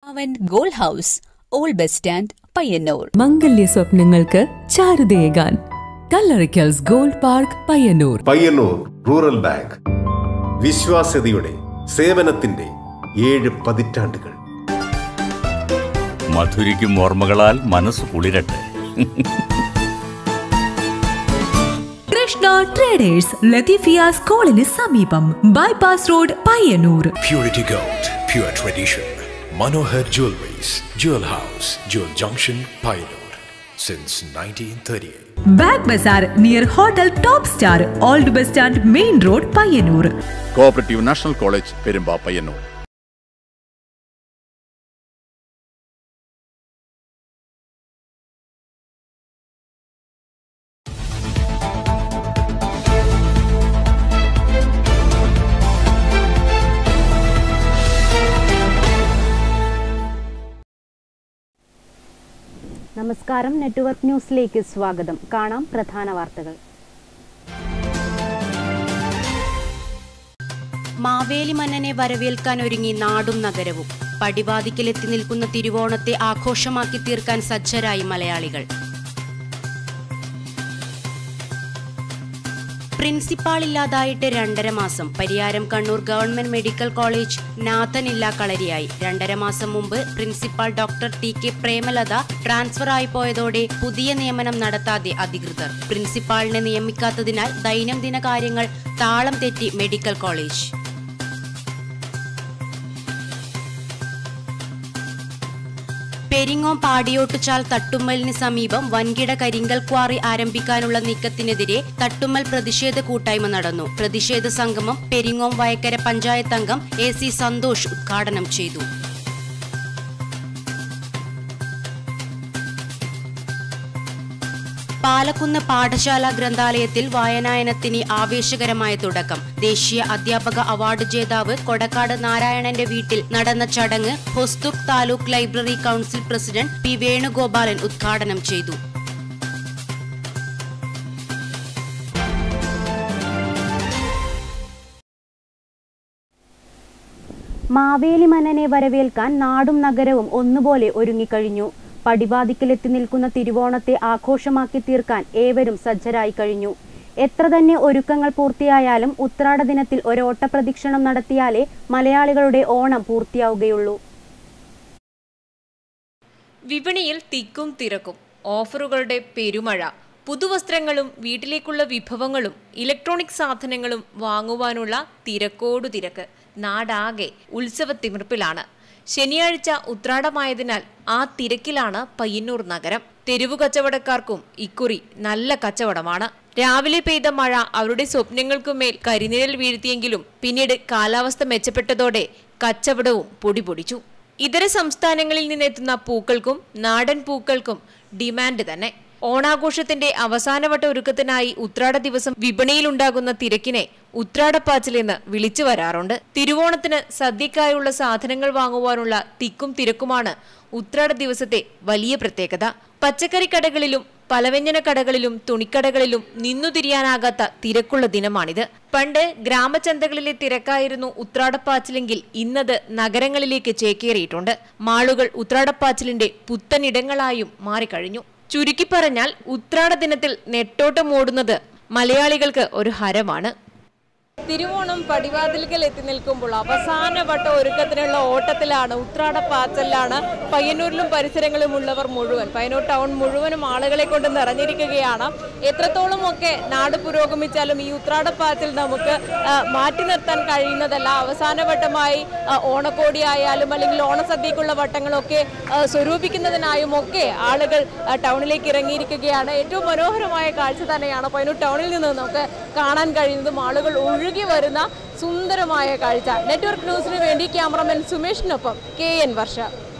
അവൻ gold house old bus stand Payyanur മംഗല്യ സ്വപ്നങ്ങൾക്ക് ചാരുതയേകാൻ കല്ലറിക്കൽസ് gold park Payyanur Payyanur rural bank വിശ്വാസ്യതയുടെ സേവനത്തിന്റെ ഏഴ് പതിറ്റാണ്ടുകൾ മധുരിക്കും ഓർമ്മകളാൽ മനസ്സ് കുളിരട്ടെ കൃഷ്ണ ട്രേഡേഴ്സ് ലത്തീഫിയ സ്കൂളിന് സമീപം bypass road Payyanur Purity Gold, pure tradition. Manohar Jewelries, Jewel House, Jewel Junction, Pioneer. Since 1938. ബാഗ് ബസാർ near hotel top star old bus stand main road Payyanur cooperative national college Perumba Payyanur നമസ്കാരം നെറ്റ്വർക്ക് ന്യൂസിലേക്ക് സ്വാഗതം കാണാം പ്രധാന വാർത്തകൾ മാവേലി മന്നനെ വരവേൽക്കാൻ ഒരുങ്ങി നാടും നഗരവും പടിവാതിക്കലെത്തി നിൽക്കുന്ന തിരുവോണത്തെ ആഘോഷമാക്കി തീർക്കാൻ സജ്ജരായി മലയാളികൾ പ്രിൻസിപ്പാൾ ഇല്ലാതായിട്ട് രണ്ടര മാസം Pariyaram Kannur government medical college നാഥനില്ല കളരിയായി രണ്ടര മാസം മുമ്പ് principal doctor T K Premalatha transfer ആയി പോയതോടെ പുതിയ നിയമനം നടത്താതെ അധികൃതർ പ്രിൻസിപ്പാളിനെ നിയമിക്കാത്തതിനാൽ ദൈനംദിന കാര്യങ്ങൾ താളം തെറ്റി മെഡിക്കൽ കോളേജ് പെരിങ്ങോം പാടിയോട്ടുചാൽ തട്ടുമ്മലിന് സമീപം വൻകിട കരിങ്കൽ ക്വാറി ആരംഭിക്കാനുള്ള നീക്കത്തിനെതിരെ തട്ടുമ്മൽ പ്രതിഷേധ കൂട്ടായ്മ നടന്നു പ്രതിഷേധ സംഗമം പെരിങ്ങോം വയക്കര പഞ്ചായത്ത് അംഗം എ സി സന്തോഷ് ഉദ്ഘാടനം ചെയ്തു പാലക്കുന്ന് പാഠശാല ഗ്രന്ഥാലയത്തിൽ വായനായനത്തിന് ആവേശകരമായ തുടക്കം ദേശീയ അധ്യാപക അവാർഡ് ജേതാവ് കൊടക്കാട് നാരായണന്റെ വീട്ടിൽ നടന്ന ചടങ്ങ് Hosdurg taluk library council president P Venugopalan ഉദ്ഘാടനം ചെയ്തു മാവേലി മന്നനെ വരവേൽക്കാൻ നാടും നഗരവും ഒന്നുപോലെ ഒരുങ്ങിക്കഴിഞ്ഞു പടിവാതിക്കലെത്തി നിൽക്കുന്ന തിരുവോണത്തെ ആഘോഷമാക്കി തീർക്കാൻ ഏവരും സജ്ജരായി കഴിഞ്ഞു എത്ര തന്നെ ഒരുക്കങ്ങൾ പൂർത്തിയായാലും ഉത്രാട ദിനത്തിൽ ഒരോട്ട പ്രദക്ഷിണം നടത്തിയാലേ മലയാളികളുടെ ഓണം പൂർത്തിയാവുകയുള്ളൂ വിപണിയിൽ തിക്കും തിരക്കും ഓഫറുകളുടെ പെരുമഴ പുതുവസ്ത്രങ്ങളും വീട്ടിലേക്കുള്ള വിഭവങ്ങളും ഇലക്ട്രോണിക് സാധനങ്ങളും വാങ്ങുവാനുള്ള തിരക്കോടു തിരക്ക് നാടാകെ ഉത്സവത്തിമിർപ്പിലാണ് ശനിയാഴ്ച ഉത്രാടമായതിനാൽ ആ തിരക്കിലാണ് പയ്യന്നൂർ നഗരം തെരുവു കച്ചവടക്കാർക്കും ഇക്കുറി നല്ല കച്ചവടമാണ് രാവിലെ പെയ്ത മഴ അവരുടെ സ്വപ്നങ്ങൾക്കുമേൽ കരിനിഴൽ വീഴ്ത്തിയെങ്കിലും പിന്നീട് കാലാവസ്ഥ മെച്ചപ്പെട്ടതോടെ കച്ചവടവും പൊടിപൊടിച്ചു ഇതര സംസ്ഥാനങ്ങളിൽ നിന്നെത്തുന്ന പൂക്കൾക്കും നാടൻ പൂക്കൾക്കും ഡിമാൻഡ് തന്നെ ഓണാഘോഷത്തിന്റെ അവസാനവട്ട ഒരുക്കത്തിനായി ഉത്രാട ദിവസം വിപണിയിലുണ്ടാകുന്ന തിരക്കിനെ ഉത്രാടപ്പാച്ചിലെന്ന് വിളിച്ചു വരാറുണ്ട് തിരുവോണത്തിന് സദ്യക്കായുള്ള സാധനങ്ങൾ വാങ്ങുവാനുള്ള തിക്കും തിരക്കുമാണ് ഉത്രാട ദിവസത്തെ വലിയ പ്രത്യേകത പച്ചക്കറി കടകളിലും പലവ്യഞ്ജന കടകളിലും തുണിക്കടകളിലും നിന്നു തിരിയാനാകാത്ത തിരക്കുള്ള ദിനമാണിത് പണ്ട് ഗ്രാമചന്തകളിലെ തിരക്കായിരുന്നു ഉത്രാടപ്പാച്ചിലെങ്കിൽ ഇന്നത് നഗരങ്ങളിലേക്ക് ചേക്കേറിയിട്ടുണ്ട് മാളുകൾ ഉത്രാടപ്പാച്ചിലിന്റെ പുത്തനിടങ്ങളായും മാറിക്കഴിഞ്ഞു ചുരുക്കി പറഞ്ഞാൽ ഉത്രാട ദിനത്തിൽ നെട്ടോട്ടം ഓടുന്നത് മലയാളികൾക്ക് ഒരു ഹരമാണ് തിരുവോണം പടിവാതിൽക്കൽ എത്തി നിൽക്കുമ്പോൾ അവസാനവട്ട ഒരുക്കത്തിനുള്ള ഓട്ടത്തിലാണ് ഉത്രാടപ്പാച്ചലിലാണ് പയ്യന്നൂരിലും പരിസരങ്ങളിലും ഉള്ളവർ മുഴുവൻ പയ്യന്നൂർ ടൗൺ മുഴുവനും ആളുകളെ കൊണ്ട് നിറഞ്ഞിരിക്കുകയാണ് എത്രത്തോളമൊക്കെ നാട് പുരോഗമിച്ചാലും ഈ ഉത്രാടപ്പാച്ചൽ നമുക്ക് ആ, മാറ്റി നിർത്താൻ കഴിയുന്നതല്ല അവസാനവട്ടമായി ആ, ഓണക്കോടി ആയാലും അല്ലെങ്കിൽ ഓണസദ്യക്കുള്ള വട്ടങ്ങളൊക്കെ ആ, സ്വരൂപിക്കുന്നതിനായും ഒക്കെ ആളുകൾ ആ, ടൗണിലേക്ക് ഇറങ്ങിയിരിക്കുകയാണ് ഏറ്റവും മനോഹരമായ കാഴ്ച തന്നെയാണ് പയ്യന്നൂർ ടൗണിൽ നിന്ന് നമുക്ക് കാണാൻ കഴിയുന്നതും ആളുകൾ ഒഴുകി വരുന്ന സുന്ദരമായ കാഴ്ച നെറ്റ്വർക്ക് ന്യൂസിന് വേണ്ടി ക്യാമറമാൻ സുമേഷിനൊപ്പം കെ എൻ വർഷ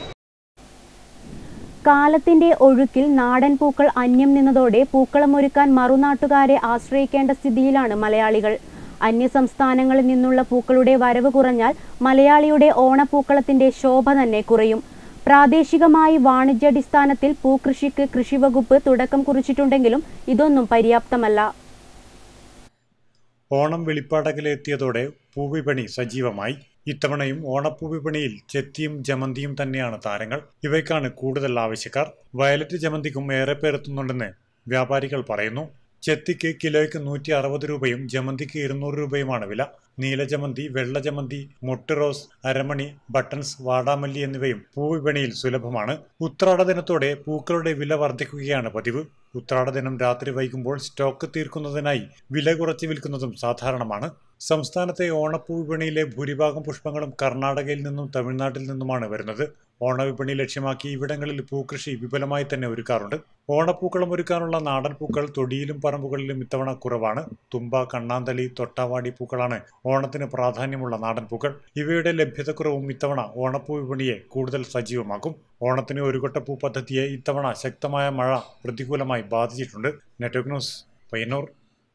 കാലത്തിന്റെ ഒഴുക്കിൽ നാടൻ പൂക്കൾ അന്യം നിന്നതോടെ പൂക്കളമൊരുക്കാൻ മറുനാട്ടുകാരെ ആശ്രയിക്കേണ്ട സ്ഥിതിയിലാണ് മലയാളികൾ അന്യസംസ്ഥാനങ്ങളിൽ നിന്നുള്ള പൂക്കളുടെ വരവ് കുറഞ്ഞാൽ മലയാളിയുടെ ഓണപ്പൂക്കളത്തിന്റെ ശോഭ തന്നെ കുറയും പ്രാദേശികമായി വാണിജ്യാടിസ്ഥാനത്തിൽ പൂക്കൃഷിക്ക് കൃഷിവകുപ്പ് തുടക്കം കുറിച്ചിട്ടുണ്ടെങ്കിലും ഇതൊന്നും പര്യാപ്തമല്ല ഓണം വെളിപ്പാടകലെത്തിയതോടെ പൂവിപണി സജീവമായി ഇത്തവണയും ഓണപ്പൂ വിപണിയിൽ ചെത്തിയും ജമന്തിയും തന്നെയാണ് താരങ്ങൾ ഇവയ്ക്കാണ് കൂടുതൽ ആവശ്യക്കാർ വയലറ്റ് ജമന്തിക്കും ഏറെ പേരെത്തുന്നുണ്ടെന്ന് വ്യാപാരികൾ പറയുന്നു ചെത്തിക്ക് കിലോയ്ക്ക് നൂറ്റി അറുപത് രൂപയും ജമന്തിക്ക് ഇരുന്നൂറ് രൂപയുമാണ് വില നീലജമന്തി വെള്ളജമന്തി മൊട്ടുറോസ് അരമണി ബട്ടൺസ് വാടാമല്ലി എന്നിവയും പൂവിപണിയിൽ സുലഭമാണ് ഉത്രാട ദിനത്തോടെ പൂക്കളുടെ വില വർദ്ധിക്കുകയാണ് പതിവ് ഉത്രാട ദിനം രാത്രി വൈകുമ്പോൾ സ്റ്റോക്ക് തീർക്കുന്നതിനായി വില കുറച്ച് വിൽക്കുന്നതും സാധാരണമാണ് സംസ്ഥാനത്തെ ഓണപ്പൂ വിപണിയിലെ ഭൂരിഭാഗം പുഷ്പങ്ങളും കർണാടകയിൽ നിന്നും തമിഴ്നാട്ടിൽ നിന്നുമാണ് വരുന്നത് ഓണവിപണി ലക്ഷ്യമാക്കി ഇവിടങ്ങളിൽ പൂക്കൃഷി വിപുലമായി തന്നെ ഒരുക്കാറുണ്ട് ഓണപ്പൂക്കളം ഒരുക്കാനുള്ള നാടൻ പൂക്കൾ തൊടിയിലും പറമ്പുകളിലും ഇത്തവണ കുറവാണ് തുമ്പ കണ്ണാന്തളി തൊട്ടാവാടി പൂക്കളാണ് ഓണത്തിന് പ്രാധാന്യമുള്ള നാടൻ പൂക്കൾ ഇവയുടെ ലഭ്യതക്കുറവും ഇത്തവണ ഓണപ്പൂ വിപണിയെ കൂടുതൽ സജീവമാക്കും ഓണത്തിന് ഒരു കൊട്ടപ്പൂ പദ്ധതിയെ ഇത്തവണ ശക്തമായ മഴ പ്രതികൂലമായി ബാധിച്ചിട്ടുണ്ട് നെറ്റ്വർക്ക് ന്യൂസ് പയ്യന്നൂർ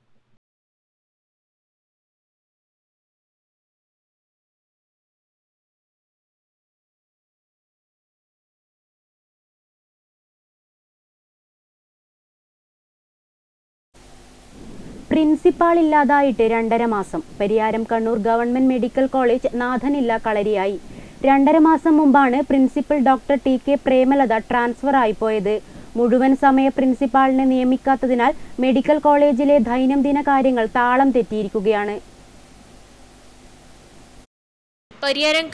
പ്രിൻസിപ്പാൾ ഇല്ലാതായിട്ട് രണ്ടര മാസം Pariyaram Kannur government medical college നാഥനില്ല കളരിയായി രണ്ടര മാസം മുമ്പാണ് principal doctor T K Premalatha transfer ആയിപ്പോയത് മുഴുവൻ സമയ പ്രിൻസിപ്പാളിനെ നിയമിക്കാത്തതിനാൽ മെഡിക്കൽ കോളേജിലെ ദൈനംദിന കാര്യങ്ങൾ താളം തെറ്റിയിരിക്കുകയാണ് പരിയാരം